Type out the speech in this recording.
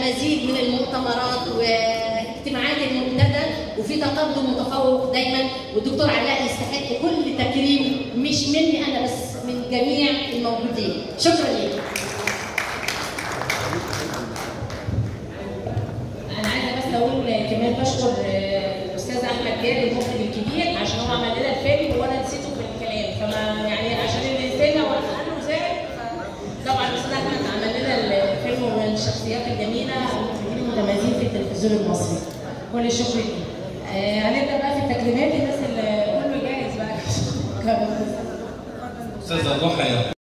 مزيد من المؤتمرات واجتماعات الممتده وفي تقدم متفوق دايما والدكتور علاء يستحق كل تكريم مش مني انا بس من جميع الموجودين شكرا لك انا عايزه بس اقول كمان بشكر آه، الاستاذ احمد جابر المخرج الكبير عشان هو عمل لنا الفيلم وانا نسيته في الكلام فما يعني عشان اللي نسينا ولا عنه زعل طبعا الاستاذ احمد عمل لنا الفيلم من الشخصيات الجميله المخرجين المتميزين في التلفزيون المصري كل الشكر ليه آه، هنبدا بقى في التكريمات الناس اللي كله جاهز بقى استاذه ضحى